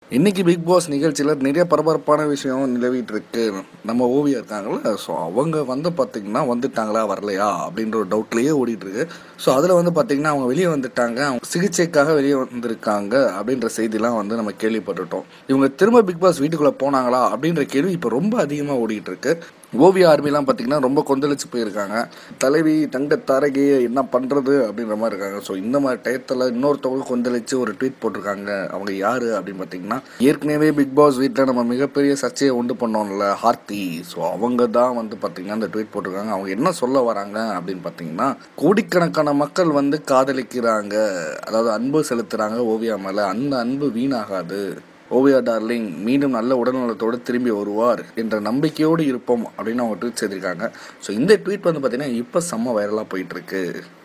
இன்னைக்கு big pass நிகழ்ச்சியில் நிறைய பரபரப்பான விஷயம் நிலவிட்டு இருக்கு நம்ம ஓவியா இருக்காங்கல்ல ஸோ அவங்க வந்து பார்த்தீங்கன்னா வந்துட்டாங்களா வரலையா அப்படின்ற ஒரு டவுட்லேயே ஓடிட்டு இருக்கு ஸோ அதில் வந்து பார்த்தீங்கன்னா அவங்க வெளியே வந்துட்டாங்க அவங்க சிகிச்சைக்காக வெளியே வந்திருக்காங்க அப்படின்ற செய்திலாம் வந்து நம்ம கேள்விப்பட்டுட்டோம் இவங்க திரும்ப பிக் பாஸ் வீட்டுக்குள்ளே போனாங்களா அப்படின்ற கேள்வி இப்போ ரொம்ப அதிகமாக ஓடிட்டு இருக்கு ஓவிய ஆர்மிலாம் பார்த்தீங்கன்னா ரொம்ப கொந்தளிச்சு போயிருக்காங்க தலைவி தங்க தாரகி என்ன பண்ணுறது அப்படின்ற மாதிரி இருக்காங்க ஸோ இந்த மாதிரி டயத்தில் இன்னொருத்தவங்க கொந்தளிச்சு ஒரு ட்வீட் போட்டிருக்காங்க அவங்க யார் அப்படின்னு பார்த்தீங்கன்னா ஏற்கனவே பிக் பாஸ் வீட்டில் நம்ம மிகப்பெரிய சர்ச்சையை உண்டு பண்ணோம்ல ஹார்த்தி ஸோ அவங்க தான் வந்து பார்த்தீங்கன்னா இந்த ட்வீட் போட்டிருக்காங்க அவங்க என்ன சொல்ல வராங்க அப்படின்னு பார்த்தீங்கன்னா கோடிக்கணக்கான மக்கள் வந்து காதலிக்கிறாங்க அதாவது அன்பு செலுத்துகிறாங்க ஓவியா மேலே அந்த அன்பு வீணாகாது ஓவியா டார்லிங் மீண்டும் நல்ல உடல்நலத்தோடு திரும்பி வருவார் என்ற நம்பிக்கையோடு இருப்போம் அப்படின்னு அவங்க ட்வீட் செய்திருக்காங்க ஸோ இந்த ட்வீட் வந்து பார்த்தீங்கன்னா இப்போ செம்ம வைரலாக போயிட்டு இருக்கு